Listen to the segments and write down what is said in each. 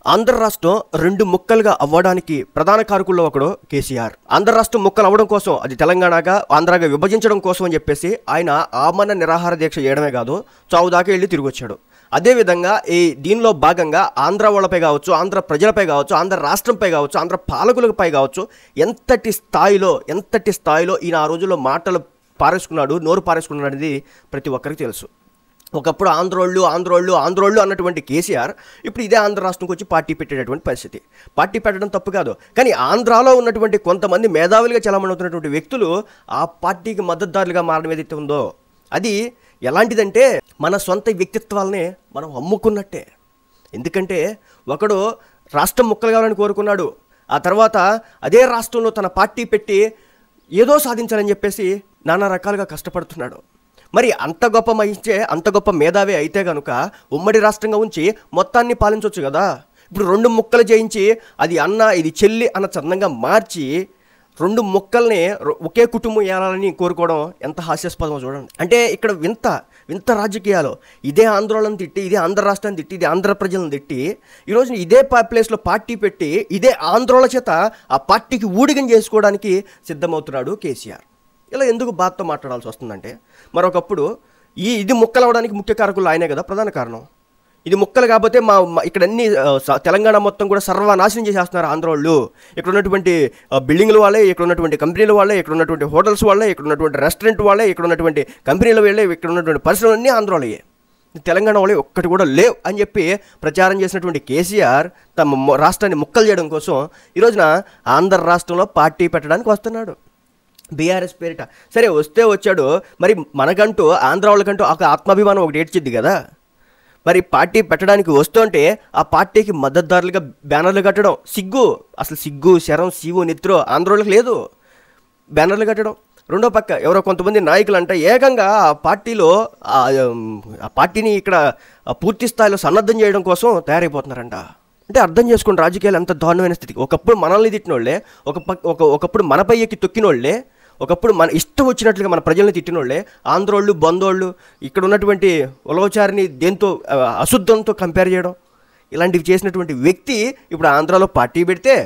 ఆంధ్ర రాష్ట్రం రెండు ముక్కలుగా అవ్వడానికి ప్రధాన కారకుల్లో ఒకడు కేసీఆర్ ఆంధ్ర రాష్ట్రం ముక్కలు అవ్వడం కోసం అది తెలంగాణగా ఆంధ్రాగా విభజించడం కోసం అని చెప్పేసి ఆయన ఆమరణ నిరాహార దీక్ష చేయడమే కాదు చావు దాకా వెళ్ళి తిరిగి వచ్చాడు అదేవిధంగా ఈ దీనిలో భాగంగా ఆంధ్ర వాళ్ళపై కావచ్చు ఆంధ్ర ప్రజలపై కావచ్చు ఆంధ్ర రాష్ట్రంపై కావచ్చు ఆంధ్ర పాలకులపై కావచ్చు ఎంతటి స్థాయిలో ఎంతటి స్థాయిలో ఈయన ఆ రోజుల్లో మాటలు పారేసుకున్నాడు నోరు పారేసుకున్నాడు అనేది ప్రతి ఒక్కరికి తెలుసు ఒకప్పుడు ఆంధ్రోళ్ళు ఆంధ్రోళ్ళు ఆంధ్రోళ్ళు అన్నటువంటి కేసీఆర్ ఇప్పుడు ఇదే ఆంధ్ర రాష్ట్రంకి వచ్చి పార్టీ పెట్టేటటువంటి పరిస్థితి పార్టీ పెట్టడం తప్పు కాదు కానీ ఆంధ్రాలో ఉన్నటువంటి కొంతమంది మేధావులుగా చలామణవుతున్నటువంటి వ్యక్తులు ఆ పార్టీకి మద్దతుదారులుగా మారడం ఏదైతే ఉందో అది ఎలాంటిదంటే మన సొంత వ్యక్తిత్వాలనే మనం అమ్ముకున్నట్టే ఎందుకంటే ఒకడు రాష్ట్రం ముక్కలు కావాలని కోరుకున్నాడు ఆ తర్వాత అదే రాష్ట్రంలో తన పార్టీ పెట్టి ఏదో సాధించాలని చెప్పేసి నానా రకాలుగా కష్టపడుతున్నాడు మరి అంత గొప్ప మహించే అంత గొప్ప మేధావి అయితే కనుక ఉమ్మడి రాష్ట్రంగా ఉంచి మొత్తాన్ని పాలించవచ్చు కదా ఇప్పుడు రెండు ముక్కలు చేయించి అది అన్న ఇది చెల్లి అన్న చందంగా మార్చి రెండు ముక్కల్ని రొ- ఒకే కుటుంబం ఏలాలని కోరుకోవడం ఎంత హాస్యాస్పదమో చూడండి అంటే ఇక్కడ వింత వింత రాజకీయాలు ఇదే ఆందోళన తిట్టి ఇదే ఆంధ్ర రాష్ట్రాన్ని తిట్టి ఇదే ఆంధ్ర ప్రజలను తిట్టి ఈరోజు ఇదే పా- ప్లేస్లో పార్టీ పెట్టి ఇదే ఆందోళన చేత ఆ పార్టీకి ఊడిగం చేసుకోవడానికి సిద్ధమవుతున్నాడు కేసీఆర్ ఇలా ఎందుకు బాధతో మాట్లాడాల్సి వస్తుందంటే మరొకప్పుడు ఈ ఇది ముక్కలు అవడానికి ముఖ్య కారకులు ఆయనే కదా ప్రధాన కారణం ఇది ముక్కలు కాకపోతే మా మా- ఇక్కడ అన్ని ఆ, స- తెలంగాణ మొత్తం కూడా సర్వనాశనం చేసేస్తున్నారు ఆంధ్ర వాళ్ళు ఇక్కడ ఉన్నటువంటి ఆ, బిల్డింగ్ల వాళ్ళే ఇక్కడ ఉన్నటువంటి కంపెనీల వాళ్ళే ఇక్కడ ఉన్నటువంటి హోటల్స్ వాళ్ళే ఇక్కడ ఉన్నటువంటి రెస్టారెంట్ వాళ్ళే ఇక్కడ ఉన్నటువంటి కంపెనీల వాళ్ళే ఇక్కడ ఉన్నటువంటి పరిశ్రమలన్నీ ఆంధ్రాలయ్యే తెలంగాణ వాళ్ళే ఒక్కటి కూడా లేవు అని చెప్పి ప్రచారం చేసినటువంటి కేసీఆర్ తమ మొ- రాష్ట్రాన్ని ముక్కలు చేయడం కోసం ఈ రోజున ఆంధ్ర రాష్ట్రంలో పార్టీ పెట్టడానికి వస్తున్నాడు బీఆర్ఎస్ పేరిట సరే వస్తే వచ్చాడు మరి మనకంటూ ఆంధ్ర వాళ్ళకంటూ ఒక ఆత్మాభిమానం ఒకటి ఏడ్చిద్ది కదా మరి పార్టీ పెట్టడానికి వస్తుంటే ఆ పార్టీకి మద్దతుదారులుగా బ్యానర్లు కట్టడం సిగ్గు అసలు సిగ్గు శరం శివు నిత్రో ఆంధ్రోళ్ళకి లేదు బ్యానర్లు కట్టడం రెండో పక్క ఎవరో కొంతమంది నాయకులు అంటే ఏకంగా ఆ పార్టీలో ఆ, ఉమ్, ఆ పార్టీని ఇక్కడ ఆ, పూర్తి స్థాయిలో సన్నద్ధం చేయడం కోసం తయారైపోతున్నారంట అంటే అర్థం చేసుకోండి రాజకీయాలు ఎంత దారుణమైన స్థితి ఒకప్పుడు మనల్ని తిట్టినోళ్ళే ఒక పక్క ఒక ఒకప్పుడు మనపై ఎక్కి తొక్కినోళ్ళే ఒకప్పుడు మన ఇష్టం వచ్చినట్లుగా మన ప్రజల్ని తిట్టినోళ్ళే ఆంధ్రోళ్ళు బంధోళ్ళు ఇక్కడ ఉన్నటువంటి ఉలవచారిని దేంతో ఆ, అశుద్ధంతో కంపేర్ చేయడం ఇలాంటివి చేసినటువంటి వ్యక్తి ఇప్పుడు ఆంధ్రాలో పార్టీ పెడితే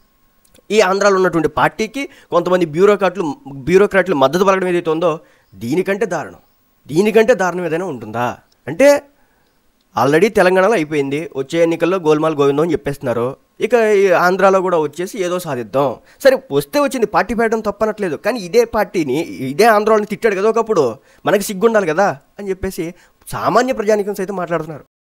ఈ ఆంధ్రాలో ఉన్నటువంటి పార్టీకి కొంతమంది బ్యూరోక్రాట్లు బ్యూరోక్రాట్లు మద్దతు పలకడం ఏదైతే ఉందో దీనికంటే దారుణం దీనికంటే దారుణం ఏదైనా ఉంటుందా అంటే ఆల్రెడీ తెలంగాణలో అయిపోయింది వచ్చే ఎన్నికల్లో గోల్మాల్ గోవిందం అని చెప్పేస్తున్నారు ఇక ఈ ఆంధ్రాలో కూడా వచ్చేసి ఏదో సాధిద్దాం సరే వస్తే వచ్చింది పార్టీ పెట్టడం తప్పనట్లేదు కానీ ఇదే పార్టీని ఇదే ఆంధ్రాని తిట్టాడు కదా ఒకప్పుడు మనకి సిగ్గుండాలి కదా అని చెప్పేసి సామాన్య ప్రజానికం సైతం మాట్లాడుతున్నారు